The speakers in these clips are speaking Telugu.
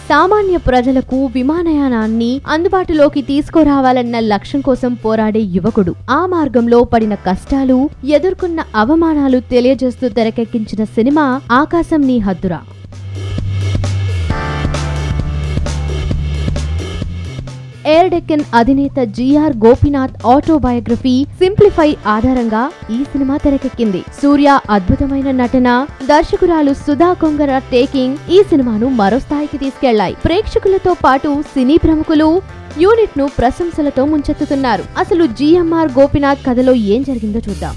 సామాన్య ప్రజలకు విమానయానాన్ని అందుబాటులోకి తీసుకురావాలన్న లక్ష్యం కోసం పోరాడే యువకుడు ఆ మార్గంలో పడిన కష్టాలు ఎదుర్కొన్న అవమానాలు తెలియజేస్తూ తెరకెక్కించిన సినిమా ఆకాశం నీ హద్దురా ఎయిర్ డెక్కన్ అధినేత జిఆర్ గోపీనాథ్ ఆటోబయోగ్రఫీ సింప్లిఫై ఆధారంగా ఈ సినిమా తెరకెక్కింది సూర్య అద్భుతమైన నటన దర్శకురాలు సుధా కొంగర టేకింగ్ ఈ సినిమాను మరో స్థాయికి తీసుకెళ్లాయి ప్రేక్షకులతో పాటు సినీ ప్రముఖులు యూనిట్ ను ప్రశంసలతో ముంచెత్తుతున్నారు అసలు జిఎంఆర్ గోపీనాథ్ కథలో ఏం జరిగిందో చూద్దాం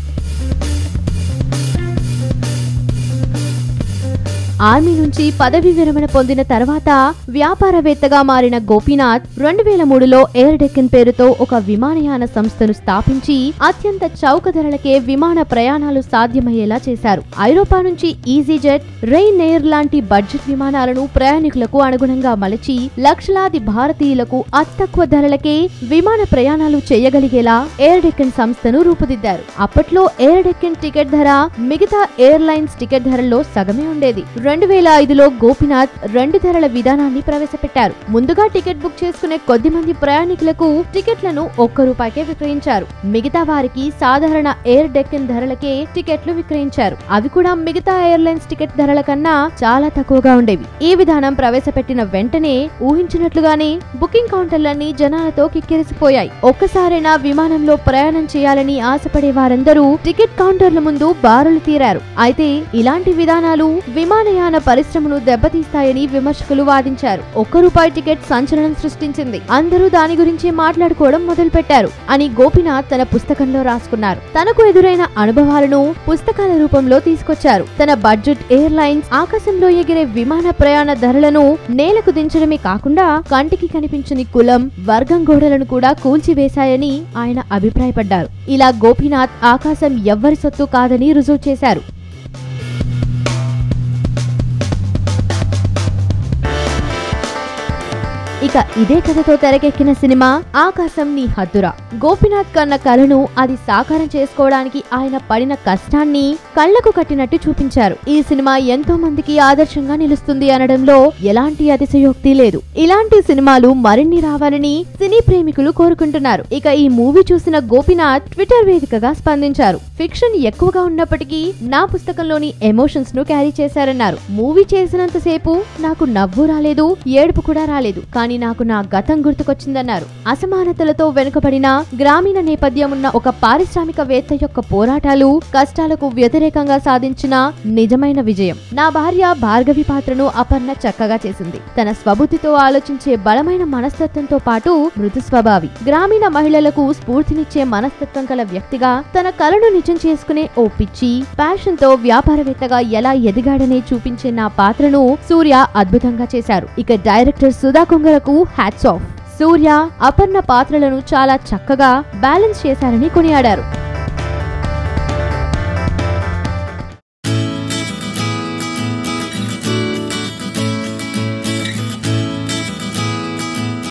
ఆర్మీ నుంచి పదవి విరమణ పొందిన తర్వాత వ్యాపారవేత్తగా మారిన గోపీనాథ్ రెండు వేల మూడులో ఎయిర్ డెక్కన్ పేరుతో ఒక విమానయాన సంస్థను స్థాపించి అత్యంత చౌక ధరలకే విమాన ప్రయాణాలు సాధ్యమయ్యేలా చేశారు ఐరోపా నుంచి ఈజీ జెట్ రెయిన్ ఎయిర్ లాంటి బడ్జెట్ విమానాలను ప్రయాణికులకు అనుగుణంగా మలచి లక్షలాది భారతీయులకు అత్తక్కువ ధరలకే విమాన ప్రయాణాలు చేయగలిగేలా ఎయిర్ డెక్కన్ సంస్థను రూపుదిద్దారు అప్పట్లో ఎయిర్ డెక్కన్ టికెట్ ధర మిగతా ఎయిర్లైన్స్ టికెట్ ధరల్లో సగమే ఉండేది రెండు వేల ఐదులో గోపినాథ్ రెండు ధరల విధానాన్ని ప్రవేశపెట్టారు ముందుగా టికెట్ బుక్ చేసుకునే కొద్ది మంది ప్రయాణికులకు టికెట్లను ఒక్క రూపాయికే విక్రయించారు మిగతా వారికి సాధారణ ఎయిర్ డెక్కన్ ధరలకే టికెట్లు విక్రయించారు అవి కూడా మిగతా ఎయిర్లైన్స్ టికెట్ ధరల కన్నా చాలా తక్కువగా ఉండేవి ఈ విధానం ప్రవేశపెట్టిన వెంటనే ఊహించినట్లుగానే బుకింగ్ కౌంటర్లన్నీ జనాలతో కిక్కిరిసిపోయాయి ఒక్కసారైనా విమానంలో ప్రయాణం చేయాలని ఆశపడే వారందరూ టికెట్ కౌంటర్ల ముందు బారులు తీరారు అయితే ఇలాంటి విధానాలు విమానయాన పరిశ్రమను దెబ్బతీస్తాయని విమర్శకులు వాదించారు ఒక్క రూపాయి టికెట్ సంచలనం సృష్టించింది అందరూ దాని గురించి మాట్లాడుకోవడం మొదలుపెట్టారు అని గోపినాథ్ తన పుస్తకంలో రాసుకున్నారు తనకు ఎదురైన అనుభవాలను పుస్తకాల రూపంలో తీసుకొచ్చారు తన బడ్జెట్ ఎయిర్లైన్స్ ఆకాశంలో ఎగిరే విమాన ప్రయాణ ధరలను నేలకు దించడమే కాకుండా కంటికి కనిపించని కులం వర్గం గోడలను కూడా కూల్చివేశాయని ఆయన అభిప్రాయపడ్డారు ఇలా గోపీనాథ్ ఆకాశం ఎవ్వరి సొత్తు కాదని రుజువు చేశారు ఇక ఇదే కథతో తెరకెక్కిన సినిమా ఆకాశం నీ హద్దురా గోపినాథ్ కన్న కలను అది సాకారం చేసుకోవడానికి ఆయన పడిన కష్టాన్ని కళ్లకు కట్టినట్టు చూపించారు ఈ సినిమా ఎంతో మందికి ఆదర్శంగా నిలుస్తుంది అనడంలో ఎలాంటి అతిశయోక్తి లేదు ఇలాంటి సినిమాలు మరిన్ని రావాలని సినీ ప్రేమికులు కోరుకుంటున్నారు ఇక ఈ మూవీ చూసిన గోపినాథ్ ట్విట్టర్ వేదికగా స్పందించారు ఫిక్షన్ ఎక్కువగా ఉన్నప్పటికీ నా పుస్తకంలోని ఎమోషన్స్ ను క్యారీ చేశారన్నారు మూవీ చేసినంతసేపు నాకు నవ్వు రాలేదు ఏడుపు కూడా రాలేదు కానీ నాకు నా గతం గుర్తుకొచ్చిందన్నారు అసమానతలతో వెనుకబడిన గ్రామీణ నేపథ్యం ఉన్న ఒక పారిశ్రామికవేత్త యొక్క పోరాటాలు కష్టాలకు వ్యతిరేకంగా సాధించిన నిజమైన విజయం నా భార్య భార్గవి పాత్రను అపర్ణ చక్కగా చేసింది తన స్వబుద్ధితో ఆలోచించే బలమైన మనస్తత్వంతో పాటు మృదు స్వభావి గ్రామీణ మహిళలకు స్ఫూర్తినిచ్చే మనస్తత్వం కల వ్యక్తిగా తన కలను నిజం చేసుకునే ఓ పిచ్చి ప్యాషన్ తో వ్యాపారవేత్తగా ఎలా ఎదిగాడనే చూపించే నా పాత్రను సూర్య అద్భుతంగా చేశారు ఇక డైరెక్టర్ సుధా కొంగరకు హ్యాట్స్ ఆఫ్ సూర్య అపర్ణ పాత్రలను చాలా చక్కగా బ్యాలెన్స్ చేశారని కొనియాడారు